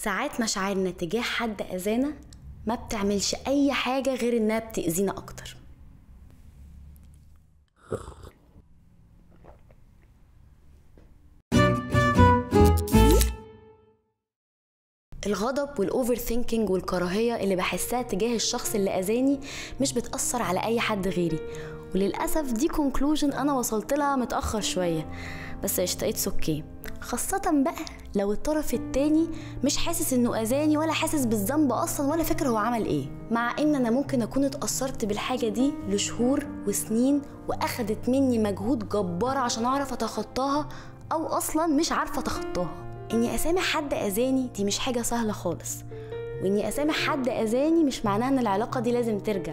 ساعات مشاعرنا تجاه حد أذانا ما بتعملش أي حاجة غير إنها بتأذينا أكتر الغضب والاوفر ثينكينج والكراهيه اللي بحسها تجاه الشخص اللي اذاني مش بتاثر على اي حد غيري وللاسف دي كونكلوجن انا وصلت لها متاخر شويه بس قشطه اتس اوكي خاصة بقى لو الطرف التاني مش حاسس انه اذاني ولا حاسس بالذنب اصلا ولا فاكر هو عمل ايه مع ان انا ممكن اكون اتأثرت بالحاجة دي لشهور وسنين واخدت مني مجهود جبار عشان اعرف اتخطاها او اصلا مش عارفة اتخطاها اني اسامح حد اذاني دي مش حاجة سهلة خالص واني اسامح حد اذاني مش معناها ان العلاقة دي لازم ترجع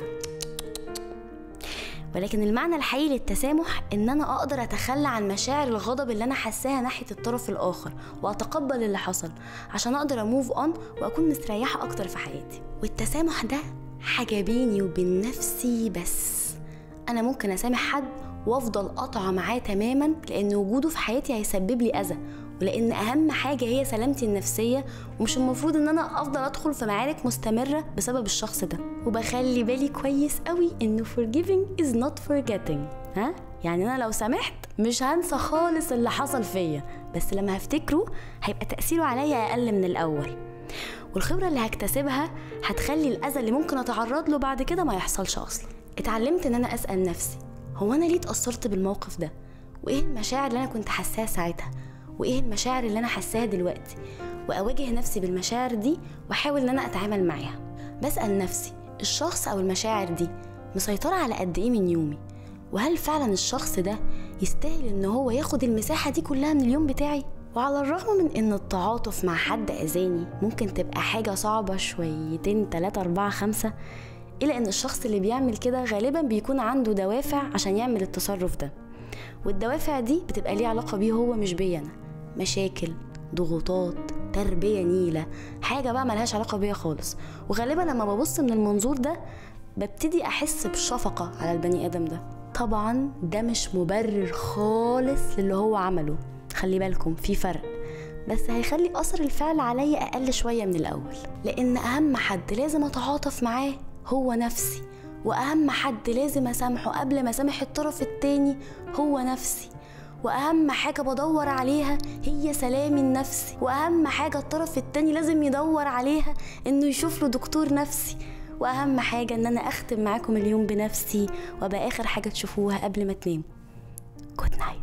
ولكن المعنى الحقيقي للتسامح ان انا اقدر اتخلى عن مشاعر الغضب اللي انا حاساها ناحيه الطرف الاخر واتقبل اللي حصل عشان اقدر اموف اون واكون مستريحه اكتر في حياتي والتسامح ده حاجه بيني وبين نفسي بس انا ممكن اسامح حد وافضل قاطعه معاه تماما لان وجوده في حياتي هيسبب لي اذى ولان اهم حاجه هي سلامتي النفسيه ومش المفروض ان انا افضل ادخل في معارك مستمره بسبب الشخص ده وبخلي بالي كويس قوي انه forgiving is not forgetting ها يعني انا لو سامحت مش هنسى خالص اللي حصل فيا بس لما هفتكره هيبقى تاثيره عليا اقل من الاول والخبره اللي هكتسبها هتخلي الاذى اللي ممكن اتعرض له بعد كده ما يحصلش اصلا اتعلمت ان انا اسال نفسي هو انا ليه اتاثرت بالموقف ده وايه المشاعر اللي انا كنت حاساها ساعتها وايه المشاعر اللي انا حاساها دلوقتي واواجه نفسي بالمشاعر دي واحاول ان انا اتعامل معاها بسال نفسي الشخص او المشاعر دي مسيطره على قد ايه من يومي وهل فعلا الشخص ده يستاهل ان هو ياخد المساحه دي كلها من اليوم بتاعي وعلى الرغم من ان التعاطف مع حد اذاني ممكن تبقى حاجه صعبه شويتين تلاتة أربعة خمسة إلا إن الشخص اللي بيعمل كده غالبا بيكون عنده دوافع عشان يعمل التصرف ده والدوافع دي بتبقى ليه علاقة بيه هو مش بيا أنا مشاكل ضغوطات تربية نيلة حاجة بقى ملهاش علاقة بيا خالص وغالبا لما ببص من المنظور ده ببتدي أحس بشفقة على البني آدم ده طبعا ده مش مبرر خالص للي هو عمله خلي بالكم في فرق بس هيخلي أثر الفعل عليا أقل شوية من الأول لأن أهم حد لازم أتعاطف معاه هو نفسي وأهم حد لازم أسامحه قبل ما أسامح الطرف التاني هو نفسي واهم حاجه بدور عليها هي سلامي النفسي واهم حاجه الطرف التاني لازم يدور عليها انه يشوف له دكتور نفسي واهم حاجه ان انا اختم معاكم اليوم بنفسي وابقى اخر حاجه تشوفوها قبل ما تناموا جود نايت